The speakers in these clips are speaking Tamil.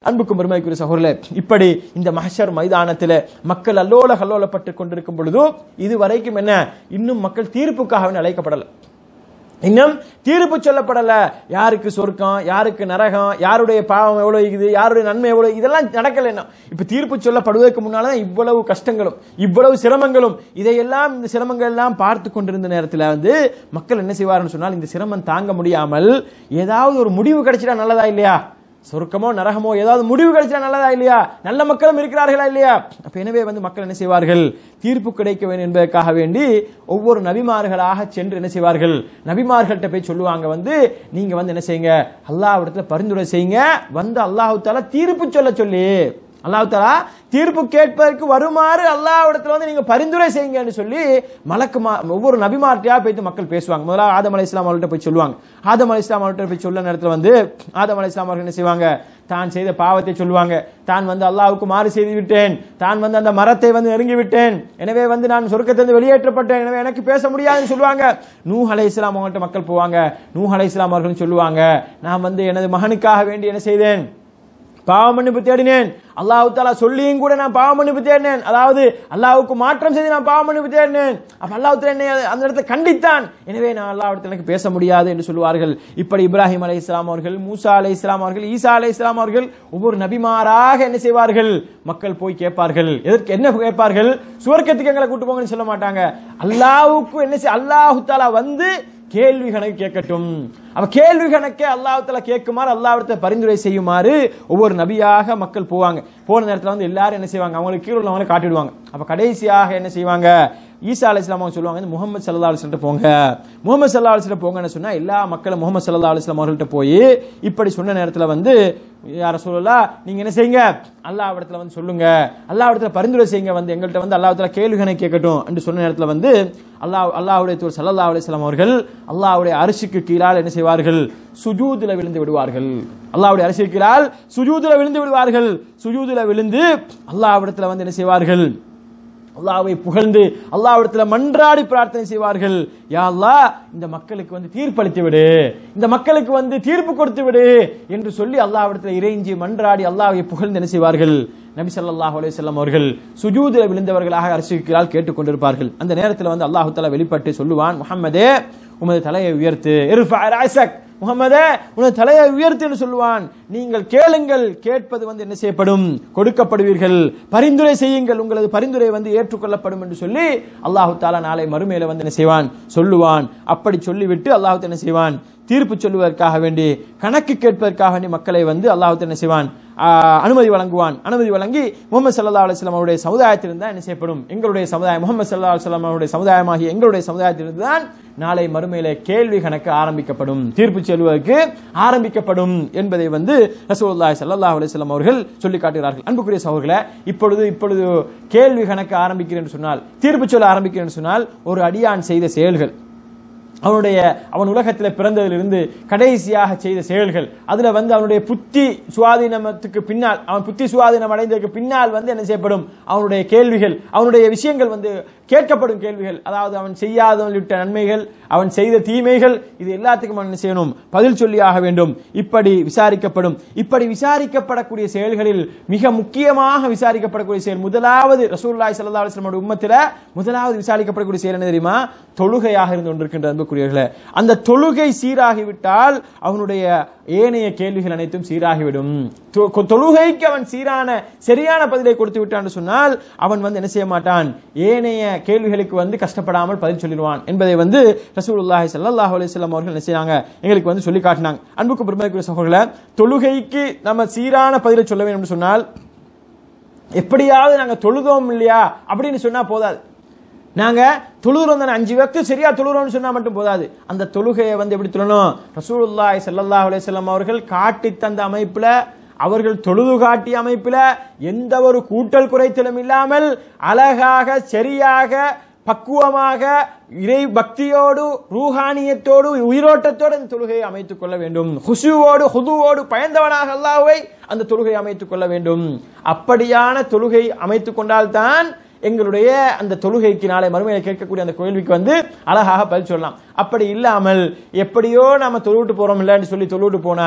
அன்புக்கும் பெருமைக்குரிய சகோதரர்களே இப்படி இந்த மஹஷர் மைதானத்தில் மக்கள் அல்லோல கல்லோலப்பட்டு கொண்டிருக்கும் பொழுது இதுவரைக்கும் என்ன இன்னும் மக்கள் தீர்ப்புக்காக அழைக்கப்படல இன்னும் தீர்ப்பு சொல்லப்படல யாருக்கு சொர்க்கம் யாருக்கு நரகம் யாருடைய பாவம் எவ்வளவு இருக்குது யாருடைய நன்மை எவ்வளவு இதெல்லாம் நடக்கல என்ன இப்ப தீர்ப்பு சொல்லப்படுவதற்கு முன்னாலதான் இவ்வளவு கஷ்டங்களும் இவ்வளவு சிரமங்களும் இதையெல்லாம் இந்த சிரமங்கள் எல்லாம் பார்த்து கொண்டிருந்த நேரத்தில் வந்து மக்கள் என்ன செய்வார்கள் சொன்னால் இந்த சிரமம் தாங்க முடியாமல் ஏதாவது ஒரு முடிவு கிடைச்சிட்டா நல்லதா இல்லையா சொர்க்கமோ நரகமோ ஏதாவது முடிவு கிடைச்சா நல்லதா இல்லையா நல்ல மக்களும் இருக்கிறார்களா இல்லையா அப்ப எனவே வந்து மக்கள் என்ன செய்வார்கள் தீர்ப்பு கிடைக்க வேண்டும் என்பதற்காக வேண்டி ஒவ்வொரு நபிமார்களாக சென்று என்ன செய்வார்கள் நபிமார்கள்ட்ட போய் சொல்லுவாங்க வந்து நீங்க வந்து என்ன செய்யுங்க அல்லாஹ்விடத்துல பரிந்துரை செய்யுங்க வந்து அல்லாஹு தாலா தீர்ப்பு சொல்ல சொல்லி அல்லாஹ் தாலா தீர்ப்பு கேட்பதற்கு வருமாறு அல்லாஹ்விடத்துல வந்து நீங்க பரிந்துரை செய்யுங்கன்னு சொல்லி மலக்கு ஒவ்வொரு நபிமார்ட்டையா போயிட்டு மக்கள் பேசுவாங்க முதல்ல ஆதம் அலை இஸ்லாம் அவர்கள்ட்ட போய் சொல்லுவாங்க ஆதம் அலை இஸ்லாம் அவர்கள்ட்ட போய் சொல்ல நேரத்தில் வந்து ஆதம் அலை இஸ்லாம் அவர்கள் என்ன செய்வாங்க தான் செய்த பாவத்தை சொல்லுவாங்க தான் வந்து அல்லாஹ்வுக்கு மாறு செய்து விட்டேன் தான் வந்து அந்த மரத்தை வந்து நெருங்கி விட்டேன் எனவே வந்து நான் சொர்க்கத்திலிருந்து வெளியேற்றப்பட்டேன் எனவே எனக்கு பேச முடியாதுன்னு சொல்லுவாங்க நூ அலை இஸ்லாம் அவங்கள்ட்ட மக்கள் போவாங்க நூ அலை இஸ்லாம் அவர்கள் சொல்லுவாங்க நான் வந்து எனது மகனுக்காக வேண்டி என்ன செய்தேன் பாவ மன்னிப்பு தேடினேன் அல்லாஹு தாலா சொல்லியும் கூட நான் பாவ மன்னிப்பு தேடினேன் அதாவது அல்லாஹ்வுக்கு மாற்றம் செய்து நான் பாவ மன்னிப்பு தேடினேன் அப்ப அல்லாஹ் என்னை அந்த இடத்தை கண்டித்தான் எனவே நான் அல்லாஹ் எனக்கு பேச முடியாது என்று சொல்லுவார்கள் இப்படி இப்ராஹிம் அலை இஸ்லாம் அவர்கள் மூசா அலை இஸ்லாம் அவர்கள் ஈசா அலை இஸ்லாம் அவர்கள் ஒவ்வொரு நபிமாராக என்ன செய்வார்கள் மக்கள் போய் கேட்பார்கள் எதற்கு என்ன கேட்பார்கள் சுவர்க்கத்துக்கு எங்களை கூட்டு போங்கன்னு சொல்ல மாட்டாங்க அல்லாஹ்வுக்கு என்ன செய் அல்லாஹு தாலா வந்து கேள்வி கணக்கு கேட்கட்டும் அப்ப கேள்வி கணக்கே அல்லாஹத்துல கேட்குமாறு அல்லாஹ்விடத்தை பரிந்துரை செய்யுமாறு ஒவ்வொரு நபியாக மக்கள் போவாங்க போன நேரத்தில் வந்து எல்லாரும் என்ன செய்வாங்க அவங்களுக்கு கீழே உள்ளவங்களை காட்டிடுவாங்க அப்ப கடைசியாக என்ன செய்வாங்க ஈசா அலி இஸ்லாம் அவங்க சொல்லுவாங்க இந்த முகமது சல்லா அலிஸ்லாம் போங்க முகமது சல்லா அலிஸ்லாம் போங்கன்னு சொன்னா எல்லா மக்களும் முகமது சல்லா அலிஸ்லாம் அவர்கள்ட்ட போய் இப்படி சொன்ன நேரத்தில் வந்து யார சொல்லலாம் நீங்க என்ன செய்யுங்க அல்லாஹ் இடத்துல வந்து சொல்லுங்க அல்லாஹ் இடத்துல பரிந்துரை செய்யுங்க வந்து எங்கள்கிட்ட வந்து அல்லாஹ் கேள்வி கணக்கு கேட்கட்டும் என்று சொன்ன நேரத்தில் வந்து அல்லாஹ் அல்லாஹ்வுடைய தூர் சல்லா அலிஸ்லாம் அவர்கள் அல்லாஹ்வுடைய அரிசிக்கு கீழால் என்ன செய்வார்கள் சுஜூதுல விழுந்து விடுவார்கள் அல்லாஹ்வுடைய அரிசிக்கு கீழால் சுஜூதுல விழுந்து விடுவார்கள் சுஜூதுல விழுந்து அல்லாஹ்விடத்துல வந்து என்ன செய்வார்கள் அல்லாஹ்வை புகழ்ந்து அல்லாஹ்விடத்துல மன்றாடி பிரார்த்தனை செய்வார்கள் யா அல்லாஹ் இந்த மக்களுக்கு வந்து தீர்ப்பளித்து விடு இந்த மக்களுக்கு வந்து தீர்ப்பு கொடுத்து விடு என்று சொல்லி அல்லாஹ்விடத்துல இறைஞ்சி மன்றாடி அல்லாஹ்வை புகழ்ந்து என்ன செய்வார்கள் நபி ஸல்லல்லாஹு அலைஹி வஸல்லம் அவர்கள் சுஜூதில் விழுந்தவர்களாக அரசுகிறால் கேட்டுக்கொண்டிருப்பார்கள் அந்த நேரத்தில் வந்து அல்லாஹு தஆலா வெளிப்பட்டு சொல்லுவான் முஹம்மதே உமது தலையை உயர்த்து இர்ஃபா ரஅஸக் முகமதே உனது தலையை உயர்த்து சொல்லுவான் நீங்கள் கேளுங்கள் கேட்பது வந்து என்ன செய்யப்படும் கொடுக்கப்படுவீர்கள் பரிந்துரை செய்யுங்கள் உங்களது பரிந்துரை வந்து ஏற்றுக்கொள்ளப்படும் என்று சொல்லி அல்லாஹு தாலா நாளை மறுமையில வந்து என்ன செய்வான் சொல்லுவான் அப்படி சொல்லிவிட்டு அல்லாஹு என்ன செய்வான் தீர்ப்பு சொல்லுவதற்காக வேண்டி கணக்கு கேட்பதற்காக வேண்டி மக்களை வந்து அல்லாஹு என்ன செய்வான் ஆஹ், அனுமதி வழங்குவான் அனுமதி வழங்கி முகமது சல்லா அலுவலாம் அவருடைய சமுதாயத்திலிருந்து தான் என்ன செய்யப்படும் எங்களுடைய சமுதாயம் முகமது சல்லா அலுவலாம் அவருடைய சமுதாயமாகிய எங்களுடைய சமுதாயத்திலிருந்து தான் நாளை மறுமையில கேள்வி கணக்கு ஆரம்பிக்கப்படும் தீர்ப்பு சொல்வதற்கு ஆரம்பிக்கப்படும் என்பதை வந்து ரசூலுல்லாஹி ஸல்லல்லாஹு அலைஹி வஸல்லம் அவர்கள் சொல்லி காட்டுகிறார்கள் அன்புக்குரிய சகோதரர்களே இப்பொழுது இப்பொழுது கேள்வி கணக்கு ஆரம்பிக்கிறேன் என்று சொன்னால் தீர்ப்பு சொல்ல ஆரம்பிக்கிறேன் என்று சொன்னால் ஒரு அடியான் செய்த செயல்கள் அவனுடைய அவன் உலகத்தில் பிறந்ததிலிருந்து கடைசியாக செய்த செயல்கள் அதுல வந்து அவனுடைய புத்தி சுவாதீனத்துக்கு பின்னால் அவன் புத்தி சுவாதீனம் அடைந்ததற்கு பின்னால் வந்து என்ன செய்யப்படும் அவனுடைய கேள்விகள் அவனுடைய விஷயங்கள் வந்து கேட்கப்படும் கேள்விகள் அதாவது அவன் செய்யாதவன் விட்ட நன்மைகள் அவன் செய்த தீமைகள் இது எல்லாத்துக்கும் அவன் என்ன செய்யணும் பதில் சொல்லி ஆக வேண்டும் இப்படி விசாரிக்கப்படும் இப்படி விசாரிக்கப்படக்கூடிய செயல்களில் மிக முக்கியமாக விசாரிக்கப்படக்கூடிய செயல் முதலாவது ரசூலுல்லாஹி ஸல்லல்லாஹு அலைஹி வஸல்லம் உம்மத்தில முதலாவது விசாரிக்கப்படக்கூடிய செயல் என்ன தெரியுமா தொழுகையாக இருந்து கொண்டிருக்கின்ற அன்புக்குரியவர்களே அந்த தொழுகை சீராகிவிட்டால் அவனுடைய ஏனைய கேள்விகள் அனைத்தும் சீராகிவிடும் தொ- தொழுகைக்கு அவன் சீரான சரியான பதிலை கொடுத்து விட்டான் சொன்னால் அவன் வந்து என்ன செய்ய மாட்டான் ஏனைய கேள்விகளுக்கு வந்து கஷ்டப்படாமல் பதில் சொல்லிடுவான் என்பதை வந்து ரசூலுல்லாஹி ஸல்லல்லாஹு அலைஹி வஸல்லம் அவர்கள் என்ன செய்றாங்க எங்களுக்கு வந்து சொல்லி காட்டினாங்க அன்புக்கு பெருமைக்குரிய சகோதரர்களே தொழுகைக்கு நம்ம சீரான பதிலை சொல்ல வேண்டும் என்று சொன்னால் எப்படியாவது நாங்க தொழுதோம் இல்லையா அப்படின்னு சொன்னா போதாது நாங்க தொழுகிறோம் தானே அஞ்சு வக்து சரியா தொழுகிறோம்னு சொன்னா மட்டும் போதாது அந்த தொழுகையை வந்து எப்படி தொழணும் ரசூலுல்லாஹி ஸல்லல்லாஹு அலைஹி வஸல்லம் அவர்கள் காட்டி தந்த அமைப்புல அவர்கள் தொழுது காட்டிய அமைப்புல எந்த ஒரு கூட்டல் குறைத்தலும் இல்லாமல் அழகாக சரியாக பக்குவமாக இறை பக்தியோடு ரூஹானியத்தோடு உயிரோட்டத்தோடு அந்த தொழுகையை அமைத்துக் கொள்ள வேண்டும் ஹுசுவோடு ஹுதுவோடு பயந்தவனாக அல்லாஹ்வை அந்த தொழுகையை அமைத்துக் கொள்ள வேண்டும் அப்படியான தொழுகை அமைத்துக் கொண்டால்தான் எங்களுடைய அந்த தொழுகைக்கு நாளை மறுமையை கேட்கக்கூடிய அந்த கேள்விக்கு வந்து அழகாக பதில் சொல்லலாம் அப்படி இல்லாமல் எப்படியோ நாம தொழுவிட்டு போறோம் இல்லைன்னு சொல்லி தொழுவிட்டு போனால்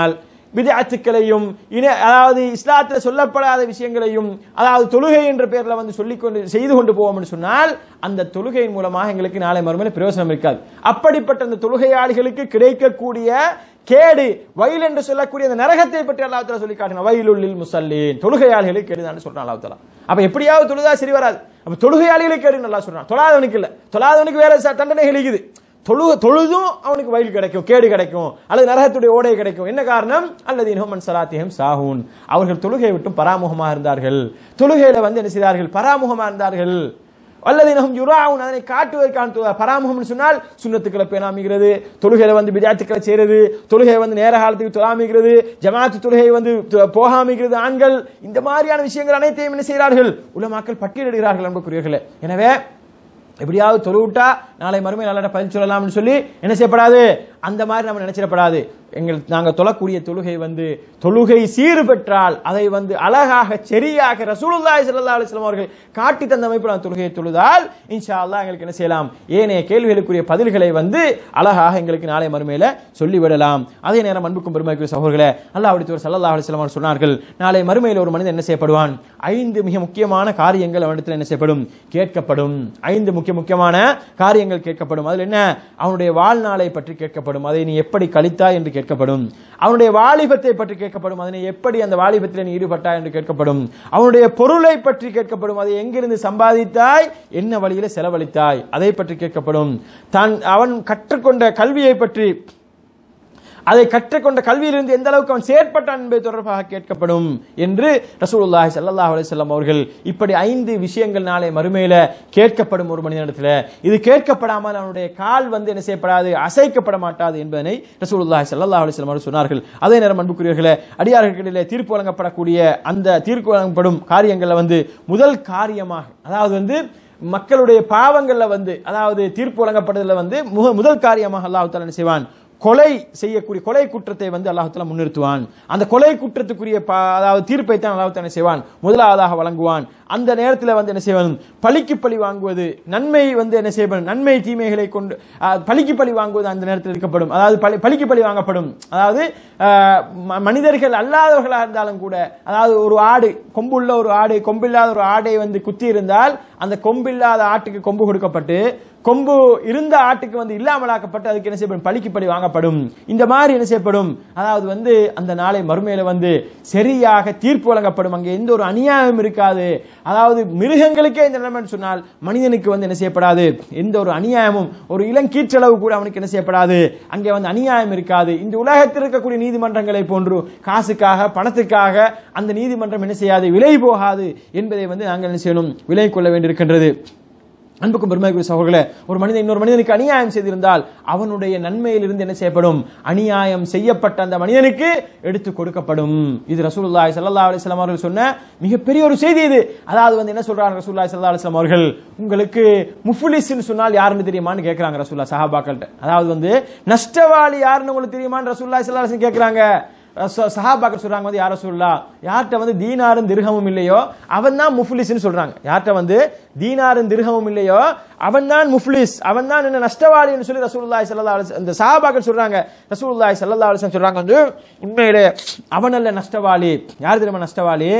விதத்துக்களையும் இன அதாவது இஸ்லாத்தில் சொல்லப்படாத விஷயங்களையும் அதாவது தொழுகை என்ற பெயர்ல வந்து சொல்லிக் கொண்டு செய்து கொண்டு போவோம் என்று சொன்னால் அந்த தொழுகையின் மூலமாக எங்களுக்கு நாளை மறுமையில் பிரயோசனம் இருக்காது அப்படிப்பட்ட அந்த தொழுகையாளிகளுக்கு கிடைக்கக்கூடிய கேடு வயல் என்று சொல்லக்கூடிய அந்த நரகத்தை பற்றி அல்லாஹ் தஆலா சொல்லி காட்டின வயலுள்ளில் முசல்லீன் தொழுகையாளிகளுக்கு கேடுதான் சொல்றான் அல்லாஹ் தஆலா அப்ப எப்படியாவது தொழுதா சரி வராது அப்ப தொழுகையாளிகளுக்கு கேடு நல்லா சொல்றான் தொழாதவனுக்கு இல்ல தொழாதவனுக்கு வேற ச- தண்டனைகள் இருக்குது தொழு தொழுதும் அவனுக்கு வயல் கிடைக்கும் கேடு கிடைக்கும் அல்லது நரகத்துடைய ஓடை கிடைக்கும் என்ன காரணம் அல்லது இனோமன் சலாத்தியம் சாஹூன் அவர்கள் தொழுகையை விட்டும் பராமுகமாக இருந்தார்கள் தொழுகையில வந்து என்ன செய்தார்கள் பராமுகமாக இருந்தார்கள் அல்லது நம் யுராவுன் அதனை காட்டுவதற்கான து- பராமுகம்னு சொன்னால் சுண்ணத்துக்களை பேணாமிக்கிறது தொழுகையில வந்து விதாத்துக்களை செய்யறது தொழுகை வந்து நேர காலத்துக்கு தொழாமிக்கிறது ஜமாத்து தொழுகை வந்து து- போகாமிக்கிறது ஆண்கள் இந்த மாதிரியான விஷயங்கள் அனைத்தையும் என்ன செய்கிறார்கள் உலமாக்கள் பட்டியலிடுகிறார்கள் அன்புக்குரியவர்களே எனவே எப்படியாவது தொழுவிட்டா நாளை மறுமை நல்ல பதில் சொல்லலாம்னு சொல்லி என்ன செய்யப்படாது அந்த மாதிரி நம்ம நினைச்சிடப்படாது எங்கள் நாங்கள் தொழக்கூடிய தொழுகை வந்து தொழுகை சீறு பெற்றால் அதை வந்து அழகாக சரியாக ரசூலுல்லாஹி ஸல்லல்லாஹு அலைஹி வஸல்லம் அவர்கள் காட்டி தந்த அமைப்பில் அந்த தொழுகையை தொழுதால் இன்ஷா அல்லாஹ் எங்களுக்கு என்ன செய்யலாம் ஏனைய கேள்விகளுக்குரிய பதில்களை வந்து அழகாக எங்களுக்கு நாளை மறுமையில சொல்லிவிடலாம் அதே நேரம் அன்புக்கும் பெருமைக்குரிய சகோதரர்களே அல்லாஹ் ஒரு சல்லல்லாஹு அலைஹி வஸல்லம் அவர்கள் சொன்னார்கள் நாளை மறுமையில் ஒரு மனிதன் என்ன செய்யப்படுவான் ஐந்து மிக முக்கியமான காரியங்கள் அவனிடத்தில் என்ன செய்யப்படும் கேட்கப்படும் ஐந்து முக்கிய முக்கியமான காரியங்கள் கேட்கப்படும் அதில் என்ன அவனுடைய வாழ்நாளை பற்றி கேட்கப்படும் அதை நீ எப்படி கழித்தாய் என்று கேட்கப்படும் அவனுடைய வாலிபத்தை பற்றி கேட்கப்படும் அதனை எப்படி அந்த வாலிபத்தில் நீ ஈடுபட்டாய் என்று கேட்கப்படும் அவனுடைய பொருளை பற்றி கேட்கப்படும் அதை எங்கிருந்து சம்பாதித்தாய் என்ன வழியில செலவழித்தாய் அதை பற்றி கேட்கப்படும் தான் அவன் கற்றுக்கொண்ட கல்வியை பற்றி அதை கற்றுக்கொண்ட கல்வியிலிருந்து எந்த அளவுக்கு அவன் செயற்பட்டான் என்பது தொடர்பாக கேட்கப்படும் என்று ரசூலுல்லாஹி ஸல்லல்லாஹு அலைஹி வஸல்லம் அவர்கள் இப்படி ஐந்து விஷயங்கள் நாளை மறுமையில கேட்கப்படும் ஒரு மனிதனிடத்தில் இது கேட்கப்படாமல் அவனுடைய கால் வந்து என்ன செய்யப்படாது அசைக்கப்பட மாட்டாது என்பதனை ரசூலுல்லாஹி ஸல்லல்லாஹு அலைஹி வஸல்லம் அவர்கள் சொன்னார்கள் அதே நேரம் அன்புக்குரியவர்களே அடியார்களிடையே தீர்ப்பு வழங்கப்படக்கூடிய அந்த தீர்ப்பு வழங்கப்படும் காரியங்கள்ல வந்து முதல் காரியமாக அதாவது வந்து மக்களுடைய பாவங்கள்ல வந்து அதாவது தீர்ப்பு வழங்கப்படுறதுல வந்து முக- முதல் காரியமாக அல்லாஹ் தஆலா என்ன செய்வான் கொலை செய்யக்கூடிய கொலை குற்றத்தை வந்து அல்லாஹால முன்னிறுத்துவான் அந்த கொலை குற்றத்துக்குரிய ப- அதாவது தீர்ப்பை தான் அல்லாஹ் என்ன செய்வான் முதலாவதாக வழங்குவான் அந்த நேரத்தில் வந்து என்ன செய்வான் பழிக்கு பழி வாங்குவது நன்மை வந்து என்ன செய்யப்படும் நன்மை தீமைகளை கொண்டு அஹ், பழிக்கு பழி வாங்குவது அந்த நேரத்தில் இருக்கப்படும் அதாவது பழி- பழிக்கு பழி வாங்கப்படும் அதாவது அஹ், ம- மனிதர்கள் அல்லாதவர்களாக இருந்தாலும் கூட அதாவது ஒரு ஆடு கொம்புள்ள ஒரு ஆடு கொம்பில்லாத ஒரு ஆடை வந்து குத்தி இருந்தால் அந்த கொம்பில்லாத ஆட்டுக்கு கொம்பு கொடுக்கப்பட்டு கொம்பு இருந்த ஆட்டுக்கு வந்து இல்லாமலாக்கப்பட்டு அதுக்கு என்ன செய்யப்படும் பழிக்கு பழி வாங்கப்படும் இந்த மாதிரி என்ன செய்யப்படும் அதாவது வந்து அந்த நாளை மறுமையில வந்து சரியாக தீர்ப்பு வழங்கப்படும் அங்கே எந்த ஒரு அநியாயம் இருக்காது அதாவது மிருகங்களுக்கே இந்த நிலைமை சொன்னால் மனிதனுக்கு வந்து என்ன செய்யப்படாது எந்த ஒரு அநியாயமும் ஒரு இளங்கீற்றளவு கூட அவனுக்கு என்ன செய்யப்படாது அங்கே வந்து அநியாயம் இருக்காது இந்த உலகத்தில் இருக்கக்கூடிய நீதிமன்றங்களை போன்று காசுக்காக பணத்துக்காக அந்த நீதிமன்றம் என்ன செய்யாது விலை போகாது என்பதை வந்து நாங்கள் என்ன செய்யணும் விலை கொள்ள வேண்டியிருக்கின்றது அன்புக்கும் பெருமைக்குரிய சகோதரர்களே ஒரு மனிதன் இன்னொரு மனிதனுக்கு அநியாயம் செய்திருந்தால் அவனுடைய நன்மையிலிருந்து என்ன செய்யப்படும் அநியாயம் செய்யப்பட்ட அந்த மனிதனுக்கு எடுத்து கொடுக்கப்படும் இது ரசூலுல்லாஹி ஸல்லல்லாஹு அலைஹி வஸல்லம் அவர்கள் சொன்ன மிகப்பெரிய ஒரு செய்தி இது அதாவது வந்து என்ன சொல்றாங்க ரசூலுல்லாஹி ஸல்லல்லாஹு அலைஹி வஸல்லம் அவர்கள் உங்களுக்கு முஃப்லிஸ்னு சொன்னால் யாருன்னு தெரியுமான்னு கேட்கறாங்க ரசூல்லா சஹாபாக்கள்கிட்ட அதாவது வந்து நஷ்டவாளி யாருன்னு உங்களுக்கு தெரியுமான்னு ரசூலுல்லாஹி ஸல்லல்லாஹு அலைஹி வஸல்லம் கேட்கறாங்க ச- சஹாபாக்கள் சொல்றாங்க வந்து யார சொல்லலாம் யார்கிட்ட வந்து தீனாரும் திர்ஹமும் இல்லையோ அவன் தான் முஃப்லிஸ்னு சொல்றாங்க யார்கிட்ட வந்து தீனாரும் திர்ஹமும் இல்லையோ அவன் தான் முஃப்லிஸ் அவன் தான் என்ன நஷ்டவாளின்னு சொல்லி ரசூலுல்லாஹி ஸல்லல்லாஹு அலைஹி வஸல்லம் இந்த சஹாபாக்கள் சொல்றாங்க ரசூலுல்லாஹி ஸல்லல்லாஹு அலைஹி வஸல்லம் சொல்றாங்க வந்து உண்மையிலே அவன் அல்ல நஷ்டவாளி யார் தெரியுமா நஷ்டவாளி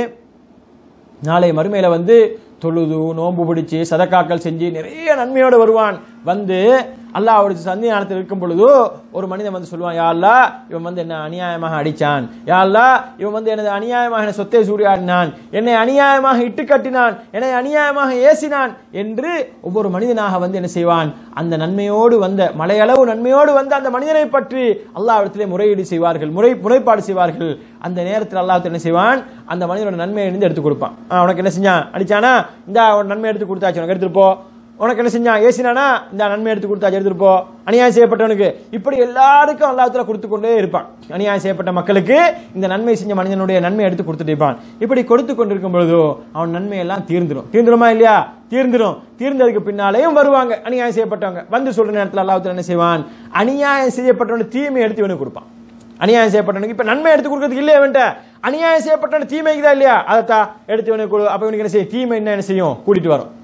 நாளை மறுமையில வந்து தொழுது நோன்பு பிடிச்சு சதக்காக்கள் செஞ்சு நிறைய நன்மையோடு வருவான் வந்து அல்லாஹ்வுடைய சந்தியானத்தில் இருக்கும் பொழுது ஒரு மனிதன் வந்து சொல்லுவான் யா அல்லாஹ் இவன் வந்து என்ன அநியாயமாக அடிச்சான் யா அல்லாஹ் இவன் வந்து எனது அநியாயமாக என சொத்தை சூறையாடினான் என்னை அநியாயமாக இட்டு கட்டினான் என்னை அநியாயமாக ஏசினான் என்று ஒவ்வொரு மனிதனாக வந்து என்ன செய்வான் அந்த நன்மையோடு வந்த மலையளவு நன்மையோடு வந்த அந்த மனிதனை பற்றி அல்லாஹ்விடத்திலே முறையீடு செய்வார்கள் முறை முறைப்பாடு செய்வார்கள் அந்த நேரத்தில் அல்லாஹ் என்ன செய்வான் அந்த மனிதனோட நன்மையை இருந்து எடுத்து கொடுப்பான் ஆ, உனக்கு என்ன செஞ்சான் அடிச்சானா இந்த உன் நன்மை எடுத்து கொடுத்தாச்சு உனக்கு எடுத்துட்டு போ உனக்கு என்ன செஞ்சான் ஏசினானா இந்த நன்மை எடுத்து கொடுத்தாச்சு எடுத்துட்டு போ அநியாயம் செய்யப்பட்டவனுக்கு இப்படி எல்லாருக்கும் அல்லாஹ்வுத்தாலா கொடுத்து கொண்டே இருப்பான் அநியாயம் செய்யப்பட்ட மக்களுக்கு இந்த நன்மை செஞ்ச மனிதனுடைய நன்மை எடுத்து கொடுத்துட்டு இருப்பான் இப்படி கொடுத்து கொண்டிருக்கும் பொழுதோ அவன் நன்மை எல்லாம் தீர்ந்துடும் தீர்ந்துருமா இல்லையா தீர்ந்துரும் தீர்ந்ததுக்கு பின்னாலேயும் வருவாங்க அநியாயம் செய்யப்பட்டவங்க வந்து சொல்ற நேரத்தில் அல்லாஹ்வுத்தாலா என்ன செய்வான் அநியாயம் செய்யப்பட்டவன தீமை எடுத்து இவனுக்கு கொடுப்பான் அநியாயம் செய்யப்பட்டவனுக்கு இப்ப நன்மை எடுத்து கொடுக்கறதுக்கு இல்லையா அவன்கிட்ட அநியாயம் செய்யப்பட்டவன் தீமைக்கு தான் இல்லையா அதைத்தா எடுத்து இவனுக்கு கொடு அப்ப இவனுக்கு என்ன செய்யும் தீமை என்ன என்ன செய்யும் கூட்டிட்டு வரும்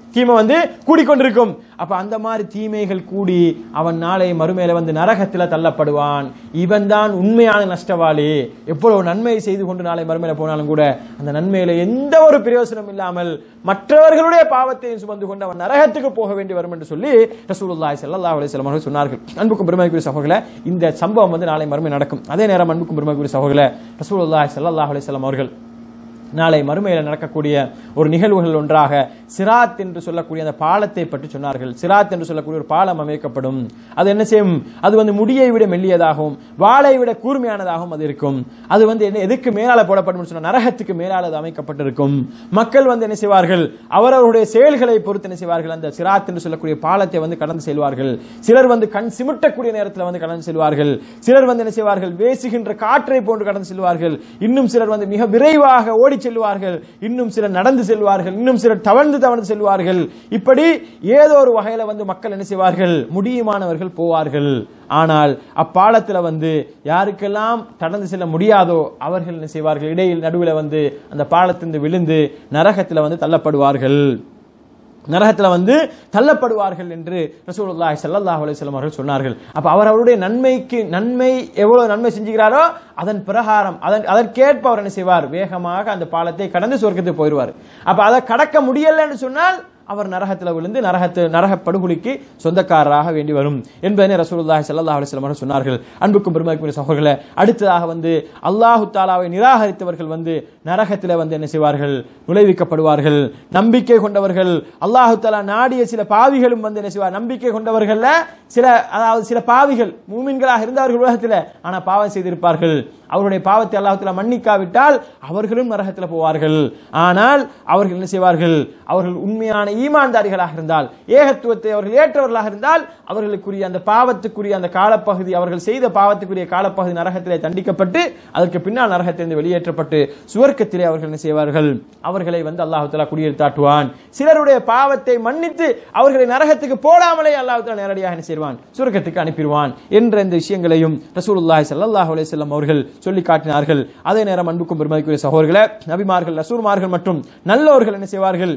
தீமை வந்து கூடிக்கொண்டிருக்கும் அப்ப அந்த மாதிரி தீமைகள் கூடி அவன் நாளை மறுமையில வந்து நரகத்துல தள்ளப்படுவான் இவன் தான் உண்மையான நஷ்டவாளி எவ்வளவு நன்மை செய்து கொண்டு நாளை மறுமையில போனாலும் கூட அந்த நன்மையில எந்த ஒரு பிரயோசனம் இல்லாமல் மற்றவர்களுடைய பாவத்தையும் சுமந்து கொண்டு அவன் நரகத்துக்கு போக வேண்டி வரும் என்று சொல்லி ரசூலுல்லாஹி ஸல்லல்லாஹு அலைஹி வஸல்லம் அவர்கள் சொன்னார்கள் அன்புக்கும் பெருமைக்குரிய சகோதரர்களே இந்த சம்பவம் வந்து நாளை மறுமை நடக்கும் அதே நேரம் அன்புக்கும் பெருமைக்குரிய சகோதரர்களே ரசூலுல்லாஹி ஸல்லல்லாஹு அலைஹி வஸல்லம் அவர்கள் நாளை மறுமையில் நடக்கக்கூடிய ஒரு நிகழ்வுகள் ஒன்றாக சிராத் என்று சொல்லக்கூடிய அந்த பாலத்தை பற்றி சொன்னார்கள் சிராத் என்று சொல்லக்கூடிய ஒரு பாலம் அமைக்கப்படும் அது என்ன செய்யும் அது வந்து முடியை விட மெல்லியதாகவும் வாளை விட கூர்மையானதாகவும் அது இருக்கும் அது வந்து என்ன எதுக்கு மேலால போடப்படும் சொன்ன நரகத்துக்கு மேலால அது அமைக்கப்பட்டிருக்கும் மக்கள் வந்து என்ன செய்வார்கள் அவரவருடைய செயல்களை பொறுத்து என்ன செய்வார்கள் அந்த சிராத் என்று சொல்லக்கூடிய பாலத்தை வந்து கடந்து செல்வார்கள் சிலர் வந்து கண் சிமிட்டக்கூடிய நேரத்தில் வந்து கடந்து செல்வார்கள் சிலர் வந்து என்ன செய்வார்கள் வேசுகின்ற காற்றை போன்று கடந்து செல்வார்கள் இன்னும் சிலர் வந்து மிக விரைவாக ஓடி செல்வார்கள் இன்னும் சிலர் நடந்து செல்வார்கள் இன்னும் சிலர் தவழ்ந்து தவழ்ந்து செல்வார்கள் இப்படி ஏதோ ஒரு வகையில வந்து மக்கள் என்ன செய்வார்கள் முடியுமானவர்கள் போவார்கள் ஆனால் அப்பாலத்தில் வந்து யாருக்கெல்லாம் கடந்து செல்ல முடியாதோ அவர்கள் என்ன செய்வார்கள் இடையில் நடுவில் வந்து அந்த பாலத்திலிருந்து விழுந்து நரகத்தில் வந்து தள்ளப்படுவார்கள் நரகத்தில் வந்து தள்ளப்படுவார்கள் என்று ரசூலுல்லாஹி ஸல்லல்லாஹு அலைஹி வஸல்லம் அவர்கள் சொன்னார்கள் அப்ப அவர் அவருடைய நன்மைக்கு நன்மை எவ்வளவு நன்மை செஞ்சுகிறாரோ அதன் பிரகாரம் அதன் அதற்கேற்ப அவர் என்ன செய்வார் வேகமாக அந்த பாலத்தை கடந்து சொர்க்கத்துக்கு போயிடுவார் அப்ப அதை கடக்க முடியலன்னு சொன்னால் அவர் நரகத்தில் விழுந்து நரகத்து நரக படுகொலிக்கு சொந்தக்காரராக வேண்டி வரும் என்பதனை ரசூலுல்லாஹி ஸல்லல்லாஹு அலைஹி வஸல்லம் அவர்கள் சொன்னார்கள் அன்புக்கும் பெருமைக்குரிய சகோதரர்களே அடுத்ததாக வந்து அல்லாஹு தாலாவை நிராகரித்தவர்கள் வந்து நரகத்தில் வந்து என்ன செய்வார்கள் நுழைவிக்கப்படுவார்கள் நம்பிக்கை கொண்டவர்கள் அல்லாஹு தாலா நாடிய சில பாவிகளும் வந்து என்ன செய்வார் நம்பிக்கை கொண்டவர்கள்ல சில அதாவது சில பாவிகள் மூமின்களாக இருந்தவர்கள் உலகத்தில் ஆனா பாவம் செய்திருப்பார்கள் அவருடைய பாவத்தை அல்லாஹத்துல மன்னிக்காவிட்டால் அவர்களும் நரகத்தில் போவார்கள் ஆனால் அவர்கள் என்ன செய்வார்கள் அவர்கள் உண்மையான ஈமான்தாரிகளாக இருந்தால் ஏகத்துவத்தை அவர்கள் ஏற்றவர்களாக இருந்தால் அவர்களுக்குரிய அந்த பாவத்துக்குரிய அந்த காலப்பகுதி அவர்கள் செய்த பாவத்துக்குரிய காலப்பகுதி நரகத்திலே தண்டிக்கப்பட்டு அதற்கு பின்னால் நரகத்திலிருந்து வெளியேற்றப்பட்டு சுவர்க்கத்திலே அவர்கள் என்ன செய்வார்கள் அவர்களை வந்து அல்லாஹு தாலா குடியேற்றாட்டுவான் சிலருடைய பாவத்தை மன்னித்து அவர்களை நரகத்துக்கு போடாமலே அல்லாஹு தாலா நேரடியாக என்ன செய்வான் சுவர்க்கத்துக்கு அனுப்பிடுவான் என்ற இந்த விஷயங்களையும் ரசூலுல்லாஹி ஸல்லல்லாஹு அலைஹி வஸல்லம் அவர்கள் சொல்லி காட்டினார்கள் அதே நேரம் அன்புக்கும் பெருமதிக்குரிய சகோதரர்களே நபிமார்கள் ரசூர்மார்கள் மற்றும் நல்லவர்கள் என்ன செய்வார்கள்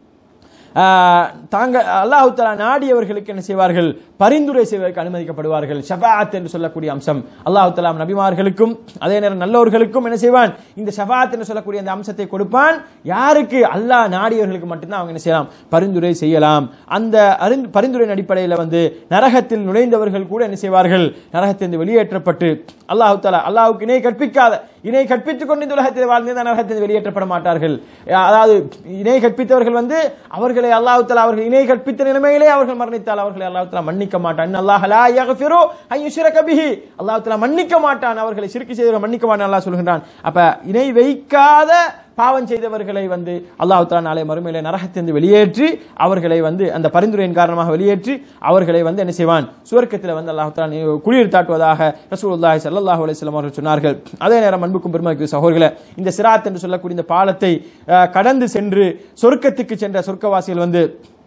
ஆஹ், தாங்க அல்லாஹு தஆலா நாடியவர்களுக்கு என்ன செய்வார்கள் பரிந்துரை செய்வதற்கு அனுமதிக்கப்படுவார்கள் ஷபாத் என்று சொல்லக்கூடிய அம்சம் அல்லாஹு தஆலா நபிமார்களுக்கும் அதே நேரம் நல்லவர்களுக்கும் என்ன செய்வான் இந்த ஷபாத் என்று சொல்லக்கூடிய அந்த அம்சத்தை கொடுப்பான் யாருக்கு அல்லாஹ் நாடியவர்களுக்கு மட்டும்தான் அவங்க என்ன செய்யலாம் பரிந்துரை செய்யலாம் அந்த அறிந்து- பரிந்துரையின் அடிப்படையில் வந்து நரகத்தில் நுழைந்தவர்கள் கூட என்ன செய்வார்கள் நரகத்திலிருந்து வெளியேற்றப்பட்டு அல்லாஹு தஆலா அல்லாஹ்வுக்கு இணை கற்பிக்காத இணை கற்பித்துக் கொண்டு இந்த உலகத்தில் வாழ்ந்து இந்த நரகத்தில் வெளியேற்றப்பட மாட்டார்கள் அதாவது இணை கற்பித்தவர்கள் வந்து அவர்களை அல்லாஹ் தஆலா அவர்கள் இணை கற்பித்த நிலைமையிலே அவர்கள் மரணித்தால் அவர்களை அல்லாஹ் தஆலா மன்னிக்க மாட்டான் அல்லாஹ் லா யக்ஃபிரு அன் யுஷ்ரக பிஹி அல்லாஹ் தஆலா மன்னிக்க மாட்டான் அவர்களை சிறுக்கு செய்தவர்கள் மன்னிக்க மாட்டான் அல்லாஹ் சொல்கின்றான் அப்ப இணை வைக்காத பாவம் செய்தவர்களை வந்து அல்லாஹ் தஆலா நாளை மறுமையிலே நரகத்திலிருந்து வெளியேற்றி அவர்களை வந்து அந்த பரிந்துரையின் காரணமாக வெளியேற்றி அவர்களை வந்து என்ன செய்வான் சுவர்க்கத்தில் வந்து அல்லாஹ் தஆலா குளிர்தாட்டுவதாக ரசூலுல்லாஹி ஸல்லல்லாஹு அலைஹி வஸல்லம் அவர்கள் சொன்னார்கள் அதே நேரம் அன்புக்கும் பெருமைக்கு சகோதரர்களே இந்த சிராத் என்று சொல்லக்கூடிய இந்த பாலத்தை அஹ், கடந்து சென்று சொர்க்கத்துக்கு சென்ற சொர்க்கவாசிகள் வந்து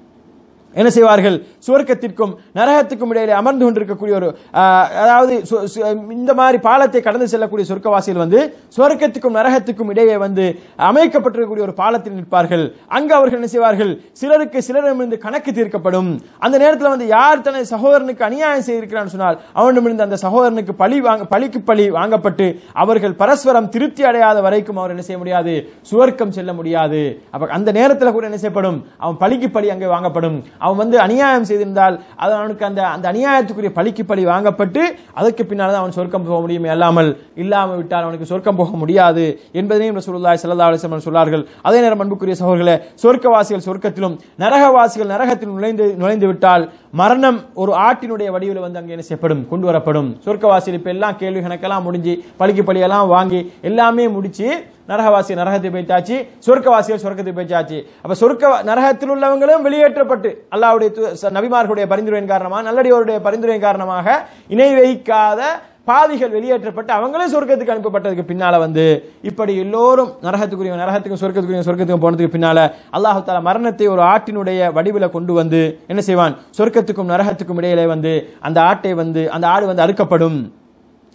என்ன செய்வார்கள் சுவர்க்கத்திற்கும் நரகத்துக்கும் இடையிலே அமர்ந்து கொண்டிருக்கக்கூடிய ஒரு ஆஹ், அதாவது சு- சு- இந்த மாதிரி பாலத்தை கடந்து செல்லக்கூடிய சொர்க்கவாசிகள் வந்து சுவர்க்கத்துக்கும் நரகத்துக்கும் இடையே வந்து அமைக்கப்பட்டிருக்கக்கூடிய ஒரு பாலத்தில் நிற்பார்கள் அங்கு அவர்கள் என்ன செய்வார்கள் சிலருக்கு சிலரிடமிருந்து கணக்கு தீர்க்கப்படும் அந்த நேரத்தில் வந்து யார் தனது சகோதரனுக்கு அநியாயம் செய்திருக்கிறான்னு சொன்னால் அவனிடமிருந்து அந்த சகோதரனுக்கு பழி வாங்க பழிக்கு பழி வாங்கப்பட்டு அவர்கள் பரஸ்பரம் திருப்தி அடையாத வரைக்கும் அவர் என்ன செய்ய முடியாது சுவர்க்கம் செல்ல முடியாது அப்ப அந்த நேரத்தில் கூட என்ன செய்யப்படும் அவன் பழிக்கு பழி அங்கே வாங்கப்படும் அவன் வந்து அநியாயம் செய்திருந்தால் அது அவனுக்கு அந்த அந்த அநியாயத்துக்குரிய பழிக்கு பழி வாங்கப்பட்டு அதற்கு பின்னால் தான் அவன் சொர்க்கம் போக முடியுமே அல்லாமல் இல்லாமல் விட்டால் அவனுக்கு சொர்க்கம் போக முடியாது என்பதையும் ரசூலுல்லாஹி ஸல்லல்லாஹு அலைஹி வஸல்லம் சொன்னார்கள் அதே நேரம் அன்புக்குரிய சகோதரர்களே சொர்க்கவாசிகள் சொர்க்கத்திலும் நரகவாசிகள் நரகத்தில் நுழைந்து நுழைந்து விட்டால் மரணம் ஒரு ஆட்டினுடைய வடிவில் வந்து அங்கே என்ன செய்யப்படும் கொண்டு வரப்படும் சொர்க்கவாசிகள் இப்ப எல்லாம் கேள்வி கணக்கெல்லாம் முடிஞ்சு பழிக்கு பழியெல்லாம் வாங்கி எல்லாமே முடிச்சு நரகவாசி நரகத்தை போய்த்தாச்சு சொர்க்கவாசிகள் சொர்க்கத்தை போய்ச்சாச்சு அப்ப சொர்க்க நரகத்தில் உள்ளவங்களும் வெளியேற்றப்பட்டு அல்லாஹ்வுடைய து- ச- நபிமார்களுடைய பரிந்துரையின் காரணமாக நல்லடியோருடைய பரிந்துரையின் காரணமாக இணை வைக்காத பாவிகள் வெளியேற்றப்பட்டு அவங்களும் சொர்க்கத்துக்கு அனுப்பப்பட்டதுக்கு பின்னால வந்து இப்படி எல்லோரும் நரகத்துக்குரிய நரகத்துக்கும் சொர்க்கத்துக்குரிய சொர்க்கத்துக்கும் போனதுக்கு பின்னால அல்லாஹு தாலா மரணத்தை ஒரு ஆட்டினுடைய வடிவில கொண்டு வந்து என்ன செய்வான் சொர்க்கத்துக்கும் நரகத்துக்கும் இடையிலே வந்து அந்த ஆட்டை வந்து அந்த ஆடு வந்து அறுக்கப்படும்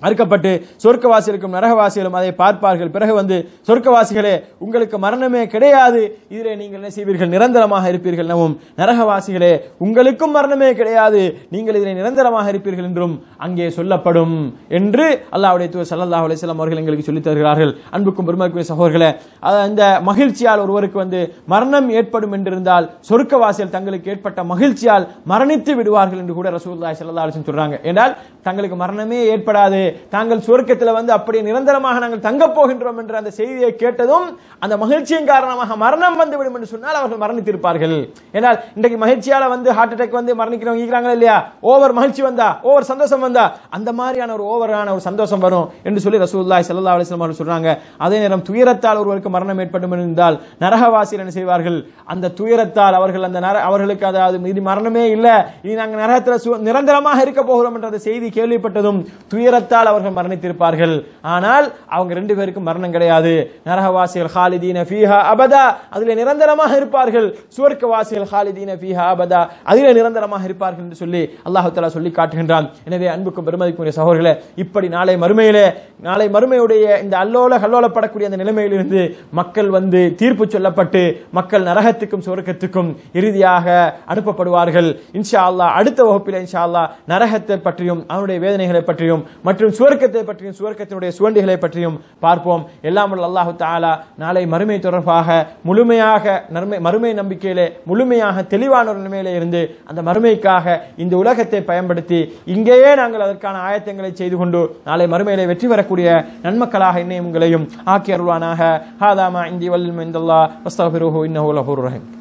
அறுக்கப்பட்டு சொர்க்கவாசிகளுக்கும் நரகவாசிகளும் அதை பார்ப்பார்கள் பிறகு வந்து சொர்க்கவாசிகளே உங்களுக்கு மரணமே கிடையாது இதிலே நீங்கள் என்ன செய்வீர்கள் நிரந்தரமாக இருப்பீர்கள் எனவும் நரகவாசிகளே உங்களுக்கும் மரணமே கிடையாது நீங்கள் இதிலே நிரந்தரமாக இருப்பீர்கள் என்றும் அங்கே சொல்லப்படும் என்று அல்லாஹ்வுடைய தூதர் ஸல்லல்லாஹு அலைஹி வஸல்லம் அவர்கள் எங்களுக்கு சொல்லித் தருகிறார்கள் அன்புக்கும் பெருமதிக்குரிய சகோதரர்களே அஹ் அந்த மகிழ்ச்சியால் ஒருவருக்கு வந்து மரணம் ஏற்படும் என்றிருந்தால் சொர்க்கவாசிகள் தங்களுக்கு ஏற்பட்ட மகிழ்ச்சியால் மரணித்து விடுவார்கள் என்று கூட ரசூலுல்லாஹி ஸல்லல்லாஹு அலைஹி வஸல்லம் சொல்றாங்க என்றால் தங்களுக்கு மரணமே ஏற்படாது தாங்கள் சுவர்க்கத்தில் வந்து அப்படியே நிரந்தரமாக நாங்கள் தங்கப் போகின்றோம் என்ற அந்த செய்தியை கேட்டதும் அந்த மகிழ்ச்சியின் காரணமாக மரணம் வந்துவிடும் என்று சொன்னால் அவர்கள் மரணித்திருப்பார்கள் ஏனால் இன்றைக்கு மகிழ்ச்சியால வந்து ஹார்ட் அட்டாக் வந்து மரணிக்கிறவங்க இருக்கிறாங்களா இல்லையா ஓவர் மகிழ்ச்சி வந்தா ஓவர் சந்தோஷம் வந்தா அந்த மாதிரியான ஒரு ஓவரான ஒரு சந்தோஷம் வரும் என்று சொல்லி ரசூலுல்லாஹி ஸல்லல்லாஹு அலைஹி வஸல்லம் அவர்கள் சொல்றாங்க அதே நேரம் துயரத்தால் ஒருவருக்கு மரணம் ஏற்படும் இருந்தால் நரகவாசிகள் என்ன செய்வார்கள் அந்த துயரத்தால் அவர்கள் அந்த நர அவர்களுக்கு அதாவது இது மரணமே இல்ல இனி நாங்கள் நரகத்தில் சு- நிரந்தரமாக இருக்க போகிறோம் என்ற அந்த செய்தி கேள்விப்பட்டதும் துயரத்தால் அவர்கள் மரணித்திருப்பார்கள் ஆனால் அவங்க ரெண்டு பேருக்கும் மரணம் கிடையாது நரகவாசிகள் ஹாலிதீன ஃபீஹா அபதா அதிலே நிரந்தரமாக இருப்பார்கள் சுவர்க்கவாசிகள் ஹாலிதீன ஃபீஹா அபதா அதிலே நிரந்தரமாக இருப்பார்கள் என்று சொல்லி அல்லாஹ் தஆலா சொல்லி காட்டுகின்றான் எனவே அன்புக்கும் பெருமதிக்குரிய சகோதரர்களே இப்படி நாளை மறுமையிலே நாளை மறுமையுடைய இந்த அல்லோல கல்லோலப்படக்கூடிய அந்த நிலைமையிலிருந்து மக்கள் வந்து தீர்ப்பு சொல்லப்பட்டு மக்கள் நரகத்துக்கும் சுவர்க்கத்துக்கும் இறுதியாக அனுப்பப்படுவார்கள் இன்ஷா அல்லாஹ் அடுத்த வகுப்பில் இன்ஷா அல்லாஹ் நரகத்தை பற்றியும் அவனுடைய வேதனைகளை பற்றியும் மற்றும் சுவர்க்கத்தை பற்றியும் சுவர்க்கத்தினுடைய சுவண்டிகளை பற்றியும் பார்ப்போம் எல்லாம் வல்ல அல்லாஹு தாலா நாளை மறுமை தொடர்பாக முழுமையாக நன்மை மறுமை நம்பிக்கையிலே முழுமையாக தெளிவான ஒரு நிலைமையிலே இருந்து அந்த மறுமைக்காக இந்த உலகத்தை பயன்படுத்தி இங்கேயே நாங்கள் அதற்கான ஆயத்தங்களை செய்து கொண்டு நாளை மறுமையிலே வெற்றி பெறக்கூடிய நன்மக்களாக என்னையும் உங்களையும் ஆக்கி அருள்வானாக ஹாதாமா இந்தி வல்லில் இந்தல்லா வஸ்தபிருஹு இன்னஹு லஹூர் ரஹீம்